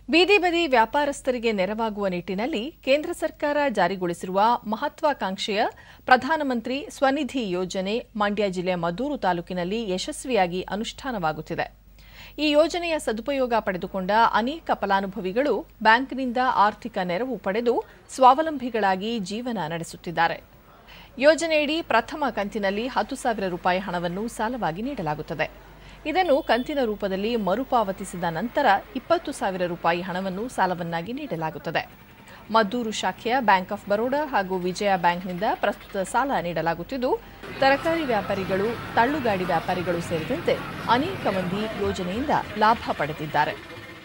ಬೀದಿ ಬದಿ ವ್ಯಾಪಾರಸ್ಥರಿಗೆ ನೆರವಾಗುವ ನಿಟ್ಟಿನಲ್ಲಿ ಕೇಂದ್ರ ಸರ್ಕಾರ ಜಾರಿಗೊಳಿಸಿರುವ ಮಹತ್ವಾಕಾಂಕ್ಷೆಯ ಪ್ರಧಾನಮಂತ್ರಿ ಸ್ವನಿಧಿ ಯೋಜನೆ ಮಂಡ್ಯ ಜಿಲ್ಲೆ ಮದ್ದೂರು ತಾಲೂಕಿನಲ್ಲಿ ಯಶಸ್ವಿಯಾಗಿ ಅನುಷ್ಠಾನವಾಗುತ್ತಿದೆ ಈ ಯೋಜನೆಯ ಸದುಪಯೋಗ ಪಡೆದುಕೊಂಡ ಅನೇಕ ಫಲಾನುಭವಿಗಳು ಬ್ಯಾಂಕ್ನಿಂದ ಆರ್ಥಿಕ ನೆರವು ಪಡೆದು ಸ್ವಾವಲಂಬಿಗಳಾಗಿ ಜೀವನ ನಡೆಸುತ್ತಿದ್ದಾರೆ ಯೋಜನೆಯಡಿ ಪ್ರಥಮ ಕಂತಿನಲ್ಲಿ ಹತ್ತು ಸಾವಿರ ರೂಪಾಯಿ ಹಣವನ್ನು ಸಾಲವಾಗಿ ನೀಡಲಾಗುತ್ತದೆ ಇದನ್ನು ಕಂತಿನ ರೂಪದಲ್ಲಿ ಮರುಪಾವತಿಸಿದ ನಂತರ ಇಪ್ಪತ್ತು ಸಾವಿರ ರೂಪಾಯಿ ಹಣವನ್ನು ಸಾಲವನ್ನಾಗಿ ನೀಡಲಾಗುತ್ತದೆ ಮದ್ದೂರು ಶಾಖೆಯ ಬ್ಯಾಂಕ್ ಆಫ್ ಬರೋಡಾ ಹಾಗೂ ವಿಜಯ ಬ್ಯಾಂಕ್ನಿಂದ ಪ್ರಸ್ತುತ ಸಾಲ ನೀಡಲಾಗುತ್ತಿದ್ದು ತರಕಾರಿ ವ್ಯಾಪಾರಿಗಳು ತಳ್ಳುಗಾಡಿ ವ್ಯಾಪಾರಿಗಳು ಸೇರಿದಂತೆ ಅನೇಕ ಮಂದಿ ಯೋಜನೆಯಿಂದ ಲಾಭ ಪಡೆದಿದ್ದಾರೆ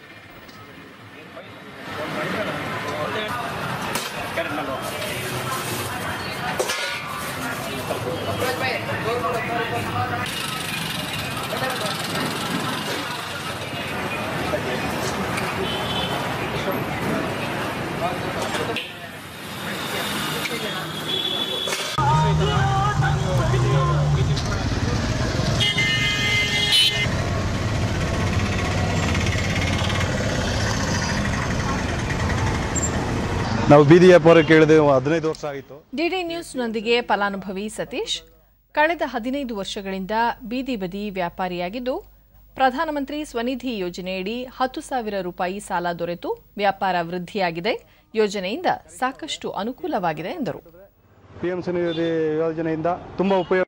ನಾವು ಬೀದಿ ವ್ಯಾಪಾರ ಕೇಳಿದೆ ಹದಿನೈದು ವರ್ಷ ಆಗಿತ್ತು ಡಿಡಿ ನ್ಯೂಸ್ನೊಂದಿಗೆ ಫಲಾನುಭವಿ ಸತೀಶ್ ಕಳೆದ ಹದಿನೈದು ವರ್ಷಗಳಿಂದ ಬೀದಿ ಬದಿ ವ್ಯಾಪಾರಿಯಾಗಿದ್ದು ಪ್ರಧಾನಮಂತ್ರಿ ಸ್ವನಿಧಿ ಯೋಜನೆಯಡಿ ಹತ್ತು ಸಾವಿರ ರೂಪಾಯಿ ಸಾಲ ದೊರೆತು ವ್ಯಾಪಾರ ವೃದ್ಧಿಯಾಗಿದೆ ಯೋಜನೆಯಿಂದ ಸಾಕಷ್ಟು ಅನುಕೂಲವಾಗಿದೆ ಎಂದರು ಪಿ ಎಂ ನಿಧಿ ಯೋಜನೆಯಿಂದ ತುಂಬ ಉಪಯೋಗ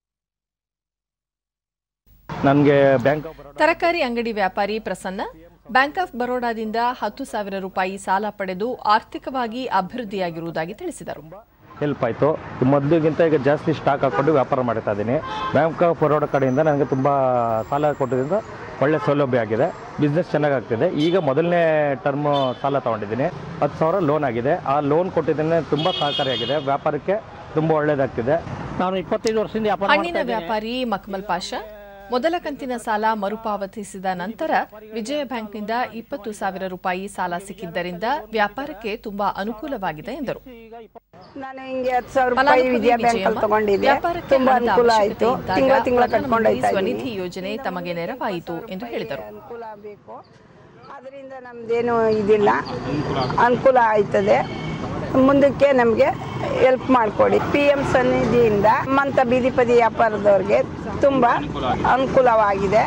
ನನಗೆ ಬ್ಯಾಂಕ್ ಆಫ್ ಬರೋಡಾ ತರಕಾರಿ ಅಂಗಡಿ ವ್ಯಾಪಾರಿ ಪ್ರಸನ್ನ ಬ್ಯಾಂಕ್ ಆಫ್ ಬರೋಡಾದಿಂದ ಹತ್ತು ಸಾವಿರ ರೂಪಾಯಿ ಸಾಲ ಪಡೆದು ಆರ್ಥಿಕವಾಗಿ ಅಭಿವೃದ್ಧಿಯಾಗಿರುವುದಾಗಿ ತಿಳಿಸಿದರು ಹೆಲ್ಪ್ ಆಯಿತು ಮೊದಲಿಗಿಂತ ಈಗ ಜಾಸ್ತಿ ಸ್ಟಾಕ್ ಹಾಕ್ಕೊಂಡು ವ್ಯಾಪಾರ ಮಾಡ್ತಾ ಇದ್ದೀನಿ ಬ್ಯಾಂಕ್ ಆಫ್ ಬರೋಡಾ ಕಡೆಯಿಂದ ನನಗೆ ತುಂಬ ಸಾಲ ಕೊಟ್ಟಿದ್ದರಿಂದ ಒಳ್ಳೆ ಸೌಲಭ್ಯ ಆಗಿದೆ ಬಿಸ್ನೆಸ್ ಚೆನ್ನಾಗಾಗ್ತಿದೆ ಈಗ ಮೊದಲನೇ ಟರ್ಮ್ ಸಾಲ ತೊಗೊಂಡಿದ್ದೀನಿ ಹತ್ತು ಸಾವಿರ ಲೋನ್ ಆಗಿದೆ ಆ ಲೋನ್ ಕೊಟ್ಟಿದ್ದರಿಂದ ತುಂಬ ಸಹಕಾರಿಯಾಗಿದೆ ವ್ಯಾಪಾರಕ್ಕೆ ತುಂಬ ಒಳ್ಳೆಯದಾಗ್ತಿದೆ ನಾನು ಇಪ್ಪತ್ತೈದು ವರ್ಷದಿಂದ ವ್ಯಾಪಾರ ಹಣ್ಣಿನ ವ್ಯಾಪಾರಿ ಮಕ್ಮಲ್ ಪಾಷಾ ಮೊದಲ ಕಂತಿನ ಸಾಲ ಮರುಪಾವತಿಸಿದ ನಂತರ ವಿಜಯ ಬ್ಯಾಂಕ್ನಿಂದ ಇಪ್ಪತ್ತು ಸಾವಿರ ರೂಪಾಯಿ ಸಾಲ ಸಿಕ್ಕಿದ್ದರಿಂದ ವ್ಯಾಪಾರಕ್ಕೆ ತುಂಬಾ ಅನುಕೂಲವಾಗಿದೆ ಎಂದರು ನಾನು ಹಿಂಗೆ ಹತ್ತು ಸಾವಿರ ರೂಪಾಯಿ ಫಲಾನುಭವಿ ವಿಜಯ ಬ್ಯಾಂಕ್ ವಿಜಯಮ್ಮ, ಅಲ್ಲಿ ತಗೊಂಡಿದ್ದೆ ವ್ಯಾಪಾರಕ್ಕೆ ತುಂಬಾ ಹಣದ ಅನುಕೂಲ ಅವಶ್ಯಕತೆ ಆಯ್ತು ಇದ್ದಾಗ ತಿಂಗಳ ತಿಂಗಳ ಪ್ರಧಾನಮಂತ್ರಿ ಕಟ್ಕೊಂಡೋಯ್ತಾ ಸ್ವನಿಧಿ ಇದ್ದೀನಿ ಯೋಜನೆ ತಮಗೆ ನೆರವಾಯಿತು ಎಂದು ಹೇಳಿದರು ಅನುಕೂಲ ಬೇಕು ಅದರಿಂದ ನಮ್ದೇನು ಇದಿಲ್ಲ ಅನುಕೂಲ ಆಯ್ತದೆ ಮುಂದಕ್ಕೆ ನಮಗೆ ಹೆಲ್ಪ್ ಮಾಡಿಕೊಡಿ ಪಿ ಎಂ ಸನ್ನಿಧಿಯಿಂದ ನಮ್ಮಂಥ ಬೀದಿ ಪದಿ ವ್ಯಾಪಾರದವ್ರಿಗೆ ತುಂಬ ಅನುಕೂಲವಾಗಿದೆ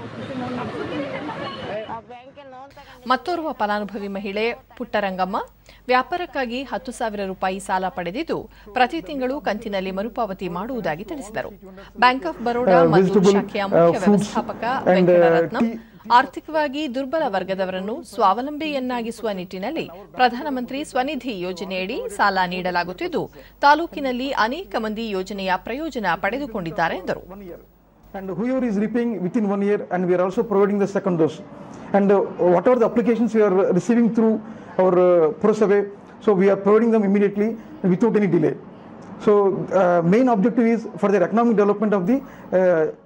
ಮತ್ತೋರ್ವ ಫಲಾನುಭವಿ ಮಹಿಳೆ ಪುಟ್ಟರಂಗಮ್ಮ ವ್ಯಾಪಾರಕ್ಕಾಗಿ ಹತ್ತು ಸಾವಿರ ರೂಪಾಯಿ ಸಾಲ ಪಡೆದಿದ್ದು ಪ್ರತಿ ತಿಂಗಳು ಕಂತಿನಲ್ಲಿ ಮರುಪಾವತಿ ಮಾಡುವುದಾಗಿ ತಿಳಿಸಿದರು ಬ್ಯಾಂಕ್ ಆಫ್ ಬರೋಡಾ ಮದ್ದೂರು ಶಾಖೆಯ ಮುಖ್ಯ ವ್ಯವಸ್ಥಾಪಕ ವೆಂಕಟರತ್ನಂ ಆರ್ಥಿಕವಾಗಿ ದುರ್ಬಲ ವರ್ಗದವರನ್ನು ಸ್ವಾವಲಂಬಿಯನ್ನಾಗಿಸುವ ನಿಟ್ಟಿನಲ್ಲಿ ಪ್ರಧಾನಮಂತ್ರಿ ಸ್ವನಿಧಿ ಯೋಜನೆಯಡಿ ಸಾಲ ನೀಡಲಾಗುತ್ತಿದ್ದು ತಾಲೂಕಿನಲ್ಲಿ ಅನೇಕ ಮಂದಿ ಯೋಜನೆಯ ಪ್ರಯೋಜನ ಪಡೆದುಕೊಂಡಿದ್ದಾರೆ ಎಂದರು and whoever is repaying within one year and we are also providing the second dose and uh, whatever the applications we are receiving through our uh, ProSurvey, so we are providing them immediately without any delay so uh, main objective is for the economic development of the uh,